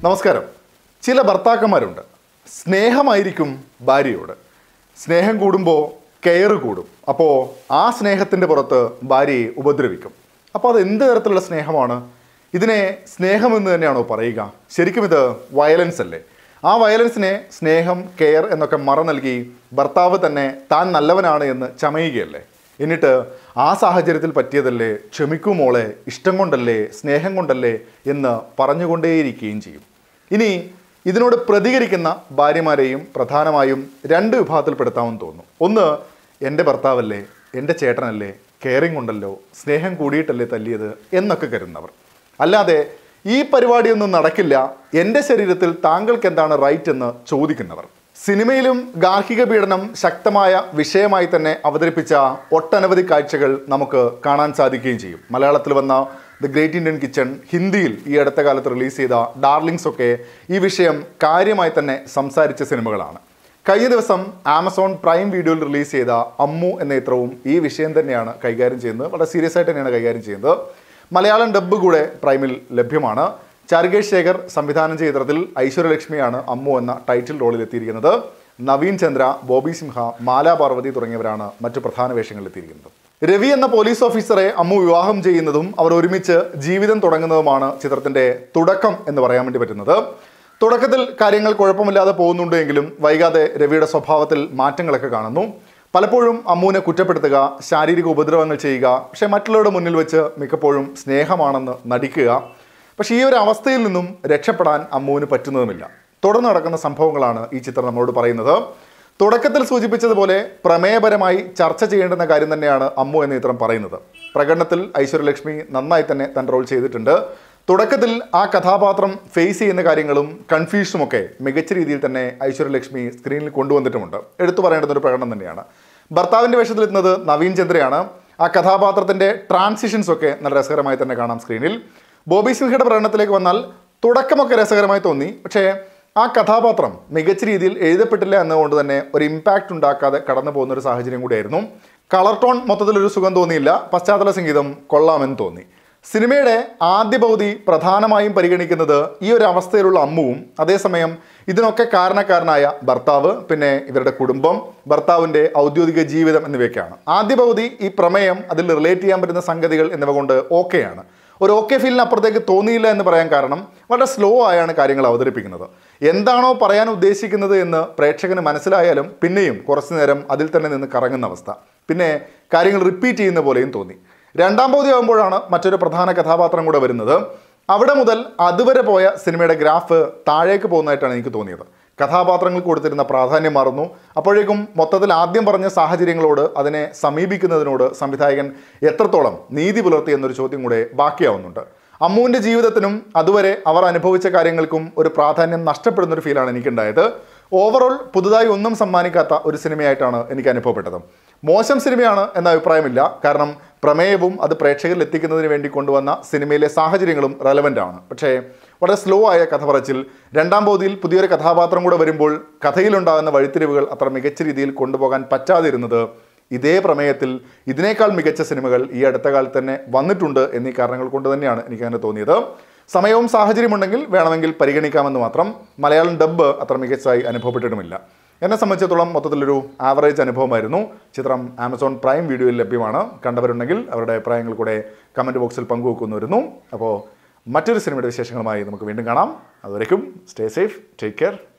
നമസ്കാരം ചില ഭർത്താക്കന്മാരുണ്ട് സ്നേഹമായിരിക്കും ഭാര്യയോട് സ്നേഹം കൂടുമ്പോൾ കെയർ കൂടും അപ്പോൾ ആ സ്നേഹത്തിൻ്റെ പുറത്ത് ഭാര്യയെ ഉപദ്രവിക്കും അപ്പോൾ അത് എന്ത് തരത്തിലുള്ള സ്നേഹമാണ് ഇതിനെ സ്നേഹമെന്ന് തന്നെയാണോ പറയുക ശരിക്കും ഇത് വയലൻസ് അല്ലേ ആ വയലൻസിനെ സ്നേഹം കെയർ എന്നൊക്കെ മറ നൽകി ഭർത്താവ് തന്നെ താൻ നല്ലവനാണ് എന്ന് ചമയുകയല്ലേ എന്നിട്ട് ആ സാഹചര്യത്തിൽ പറ്റിയതല്ലേ ക്ഷമിക്കൂ മോളെ ഇഷ്ടം കൊണ്ടല്ലേ സ്നേഹം കൊണ്ടല്ലേ എന്ന് പറഞ്ഞുകൊണ്ടേയിരിക്കുകയും ചെയ്യും ഇനി ഇതിനോട് പ്രതികരിക്കുന്ന ഭാര്യമാരെയും പ്രധാനമായും രണ്ട് വിഭാഗത്തിൽപ്പെടുത്താമെന്ന് തോന്നുന്നു ഒന്ന് എൻ്റെ ഭർത്താവല്ലേ എൻ്റെ ചേട്ടനല്ലേ കെയറിങ് ഉണ്ടല്ലോ സ്നേഹം കൂടിയിട്ടല്ലേ തല്ലിയത് എന്നൊക്കെ കരുതുന്നവർ അല്ലാതെ ഈ പരിപാടിയൊന്നും നടക്കില്ല എൻ്റെ ശരീരത്തിൽ താങ്കൾക്ക് എന്താണ് റൈറ്റ് എന്ന് ചോദിക്കുന്നവർ സിനിമയിലും ഗാർഹിക പീഡനം ശക്തമായ വിഷയമായി തന്നെ അവതരിപ്പിച്ച ഒട്ടനവധി കാഴ്ചകൾ നമുക്ക് കാണാൻ സാധിക്കുകയും ചെയ്യും മലയാളത്തിൽ വന്ന ദ ഗ്രേറ്റ് ഇന്ത്യൻ കിച്ചൺ ഹിന്ദിയിൽ ഈ അടുത്ത കാലത്ത് റിലീസ് ചെയ്ത ഡാർലിങ്സ് ഒക്കെ ഈ വിഷയം കാര്യമായി തന്നെ സംസാരിച്ച സിനിമകളാണ് കഴിഞ്ഞ ദിവസം ആമസോൺ പ്രൈം വീഡിയോയിൽ റിലീസ് ചെയ്ത അമ്മു എന്ന ചിത്രവും ഈ വിഷയം തന്നെയാണ് കൈകാര്യം ചെയ്യുന്നത് വളരെ സീരിയസ് ആയിട്ട് തന്നെയാണ് കൈകാര്യം ചെയ്യുന്നത് മലയാളം ഡബ്ബ് കൂടെ പ്രൈമിൽ ലഭ്യമാണ് ചാരുകേഷ് ശേഖർ സംവിധാനം ചെയ്ത ചിത്രത്തിൽ ഐശ്വര്യലക്ഷ്മിയാണ് അമ്മു എന്ന ടൈറ്റിൽ റോളിൽ എത്തിയിരിക്കുന്നത് നവീൻ ചന്ദ്ര ബോബി സിംഹ മാല പാർവതി തുടങ്ങിയവരാണ് മറ്റു പ്രധാന വേഷങ്ങളിൽ എത്തിയിരിക്കുന്നത് രവി എന്ന പോലീസ് ഓഫീസറെ അമ്മു വിവാഹം ചെയ്യുന്നതും അവർ ഒരുമിച്ച് ജീവിതം തുടങ്ങുന്നതുമാണ് ചിത്രത്തിന്റെ തുടക്കം എന്ന് പറയാൻ വേണ്ടി പറ്റുന്നത് തുടക്കത്തിൽ കാര്യങ്ങൾ കുഴപ്പമില്ലാതെ പോകുന്നുണ്ടെങ്കിലും വൈകാതെ രവിയുടെ സ്വഭാവത്തിൽ മാറ്റങ്ങളൊക്കെ കാണുന്നു പലപ്പോഴും അമ്മുവിനെ കുറ്റപ്പെടുത്തുക ശാരീരിക ഉപദ്രവങ്ങൾ ചെയ്യുക പക്ഷേ മറ്റുള്ളവരുടെ മുന്നിൽ വെച്ച് മിക്കപ്പോഴും സ്നേഹമാണെന്ന് നടിക്കുക പക്ഷേ ഈ ഒരു അവസ്ഥയിൽ നിന്നും രക്ഷപ്പെടാൻ അമ്മുവിന് പറ്റുന്നതുമില്ല തുടർന്ന് നടക്കുന്ന സംഭവങ്ങളാണ് ഈ ചിത്രം നമ്മളോട് പറയുന്നത് തുടക്കത്തിൽ സൂചിപ്പിച്ചതുപോലെ പ്രമേയപരമായി ചർച്ച ചെയ്യേണ്ടുന്ന കാര്യം തന്നെയാണ് അമ്മു എന്ന ചിത്രം പറയുന്നത് പ്രകടനത്തിൽ ഐശ്വര്യലക്ഷ്മി നന്നായി തന്നെ തൻ്റെ റോൾ ചെയ്തിട്ടുണ്ട് തുടക്കത്തിൽ ആ കഥാപാത്രം ഫേസ് ചെയ്യുന്ന കാര്യങ്ങളും കൺഫ്യൂഷനും ഒക്കെ മികച്ച രീതിയിൽ തന്നെ ഐശ്വര്യലക്ഷ്മി സ്ക്രീനിൽ കൊണ്ടുവന്നിട്ടുമുണ്ട് എടുത്തു പറയേണ്ടുന്ന ഒരു പ്രകടനം തന്നെയാണ് ഭർത്താവിൻ്റെ വേഷത്തിലെത്തുന്നത് നവീൻ ചന്ദ്രയാണ് ആ കഥാപാത്രത്തിൻ്റെ ട്രാൻസിഷൻസ് ഒക്കെ നല്ല രസകരമായി തന്നെ കാണാം സ്ക്രീനിൽ ബോബി സിംഹയുടെ പ്രകടനത്തിലേക്ക് വന്നാൽ തുടക്കമൊക്കെ രസകരമായി തോന്നി പക്ഷേ ആ കഥാപാത്രം മികച്ച രീതിയിൽ എഴുതപ്പെട്ടില്ല എന്നതുകൊണ്ട് തന്നെ ഒരു ഇമ്പാക്റ്റ് ഉണ്ടാക്കാതെ കടന്നു പോകുന്ന ഒരു സാഹചര്യം കൂടിയായിരുന്നു കളർ ടോൺ മൊത്തത്തിലൊരു സുഖം തോന്നിയില്ല പശ്ചാത്തല സംഗീതം കൊള്ളാമെന്ന് തോന്നി സിനിമയുടെ ആദ്യ പകുതി പ്രധാനമായും പരിഗണിക്കുന്നത് ഈ ഒരു അവസ്ഥയിലുള്ള അമ്മുവും അതേസമയം ഇതിനൊക്കെ കാരണക്കാരനായ ഭർത്താവ് പിന്നെ ഇവരുടെ കുടുംബം ഭർത്താവിൻ്റെ ഔദ്യോഗിക ജീവിതം എന്നിവയൊക്കെയാണ് ആദ്യ പകുതി ഈ പ്രമേയം അതിൽ റിലേറ്റ് ചെയ്യാൻ പറ്റുന്ന സംഗതികൾ എന്നിവ കൊണ്ട് ഓക്കെയാണ് ഒരു ഓക്കെ ഫീലിന് അപ്പുറത്തേക്ക് തോന്നിയില്ല എന്ന് പറയാൻ കാരണം വളരെ സ്ലോ ആയാണ് കാര്യങ്ങൾ അവതരിപ്പിക്കുന്നത് എന്താണോ പറയാൻ ഉദ്ദേശിക്കുന്നത് എന്ന് പ്രേക്ഷകന് മനസ്സിലായാലും പിന്നെയും കുറച്ചു നേരം അതിൽ തന്നെ നിന്ന് കറങ്ങുന്ന അവസ്ഥ പിന്നെ കാര്യങ്ങൾ റിപ്പീറ്റ് ചെയ്യുന്ന പോലെയും തോന്നി രണ്ടാം പകുതി ആകുമ്പോഴാണ് മറ്റൊരു പ്രധാന കഥാപാത്രം കൂടെ വരുന്നത് അവിടെ മുതൽ അതുവരെ പോയ സിനിമയുടെ ഗ്രാഫ് താഴേക്ക് പോകുന്നതായിട്ടാണ് എനിക്ക് തോന്നിയത് കഥാപാത്രങ്ങൾ കൊടുത്തിരുന്ന പ്രാധാന്യം മാറുന്നു അപ്പോഴേക്കും മൊത്തത്തിൽ ആദ്യം പറഞ്ഞ സാഹചര്യങ്ങളോട് അതിനെ സമീപിക്കുന്നതിനോട് സംവിധായകൻ എത്രത്തോളം നീതി പുലർത്തി എന്നൊരു ചോദ്യം കൂടെ ബാക്കിയാവുന്നുണ്ട് അമ്മുവിൻ്റെ ജീവിതത്തിനും അതുവരെ അവർ അനുഭവിച്ച കാര്യങ്ങൾക്കും ഒരു പ്രാധാന്യം നഷ്ടപ്പെടുന്ന ഒരു ഫീലാണ് എനിക്കുണ്ടായത് ഓവറോൾ പുതുതായി ഒന്നും സമ്മാനിക്കാത്ത ഒരു സിനിമയായിട്ടാണ് എനിക്ക് അനുഭവപ്പെട്ടത് മോശം സിനിമയാണ് എന്ന അഭിപ്രായമില്ല കാരണം പ്രമേയവും അത് പ്രേക്ഷകരിൽ എത്തിക്കുന്നതിന് വേണ്ടി കൊണ്ടുവന്ന സിനിമയിലെ സാഹചര്യങ്ങളും റെലവൻ്റ് ആണ് പക്ഷേ വളരെ സ്ലോ ആയ കഥ പറച്ചിൽ രണ്ടാം പകുതിയിൽ പുതിയൊരു കഥാപാത്രം കൂടെ വരുമ്പോൾ കഥയിലുണ്ടാകുന്ന വഴിത്തിരിവുകൾ അത്ര മികച്ച രീതിയിൽ കൊണ്ടുപോകാൻ പറ്റാതിരുന്നത് ഇതേ പ്രമേയത്തിൽ ഇതിനേക്കാൾ മികച്ച സിനിമകൾ ഈ അടുത്ത കാലത്ത് തന്നെ വന്നിട്ടുണ്ട് എന്നീ കാരണങ്ങൾ കൊണ്ട് തന്നെയാണ് എനിക്കങ്ങനെ തോന്നിയത് സമയവും സാഹചര്യമുണ്ടെങ്കിൽ വേണമെങ്കിൽ പരിഗണിക്കാമെന്ന് മാത്രം മലയാളം ഡബ്ബ് അത്ര മികച്ചതായി അനുഭവപ്പെട്ടിട്ടുമില്ല എന്നെ സംബന്ധിച്ചിടത്തോളം മൊത്തത്തിലൊരു ആവറേജ് അനുഭവമായിരുന്നു ചിത്രം ആമസോൺ പ്രൈം വീഡിയോയിൽ ലഭ്യമാണ് കണ്ടവരുണ്ടെങ്കിൽ അവരുടെ അഭിപ്രായങ്ങൾ കൂടെ കമൻറ്റ് ബോക്സിൽ പങ്കുവെക്കുന്നു വരുന്നു അപ്പോൾ മറ്റൊരു സിനിമയുടെ വിശേഷങ്ങളുമായി നമുക്ക് വീണ്ടും കാണാം അതുവരയ്ക്കും സ്റ്റേ സേഫ് ടേക്ക് കെയർ